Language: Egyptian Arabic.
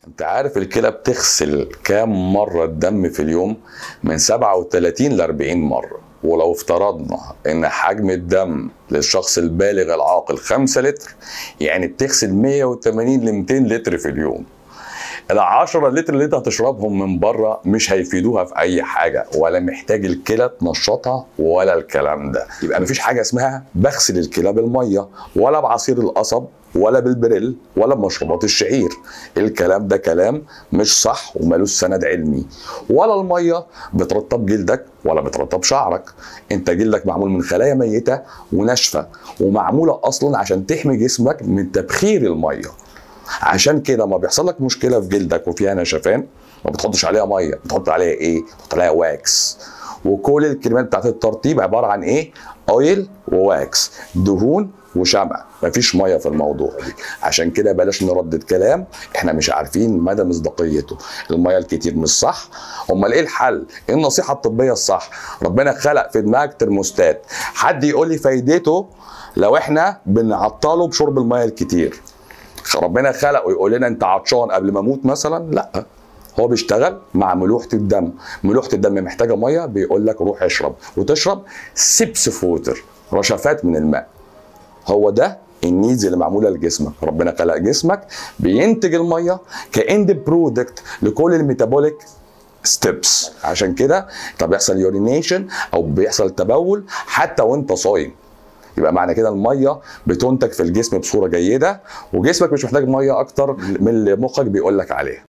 انت عارف الكلى بتغسل كام مرة الدم في اليوم من 37 ل 40 مرة ولو افترضنا ان حجم الدم للشخص البالغ العاقل 5 لتر يعني بتغسل 180 ل 200 لتر في اليوم ال 10 لتر اللي انت هتشربهم من بره مش هيفيدوها في اي حاجه ولا محتاج الكلى تنشطها ولا الكلام ده يبقى مفيش حاجه اسمها بغسل الكلى بالميه ولا بعصير القصب ولا بالبريل ولا بمشروبات الشعير الكلام ده كلام مش صح ومالوش سند علمي ولا الميه بترطب جلدك ولا بترطب شعرك انت جلدك معمول من خلايا ميته وناشفه ومعموله اصلا عشان تحمي جسمك من تبخير الميه عشان كده ما بيحصل لك مشكله في جلدك وفيها نشفان ما بتحطش عليها ميه بتحط عليها ايه بتحط عليها واكس وكل الكلمات بتاعت الترطيب عباره عن ايه اويل وواكس دهون وشمع مفيش ميه في الموضوع دي عشان كده بلاش نردد كلام احنا مش عارفين مدى مصداقيته الميه الكتير مش صح امال ايه الحل ايه النصيحه الطبيه الصح ربنا خلق في دماغك ترموستات حد يقول لي فايدته لو احنا بنعطله بشرب الميه الكتير ربنا خلقه يقول لنا انت عطشان قبل ما اموت مثلا لا هو بيشتغل مع ملوحه الدم ملوحه الدم محتاجه ميه بيقول لك روح اشرب وتشرب سيبس فوتر رشفات من الماء هو ده النيدز اللي معموله لجسمك ربنا خلق جسمك بينتج الميه كاند برودكت لكل الميتابوليك ستيبس عشان كده طب بيحصل يورينيشن او بيحصل تبول حتى وانت صايم يبقى معنى كده الميه بتنتج في الجسم بصوره جيده وجسمك مش محتاج ميه اكتر من اللي مخك بيقول لك عليه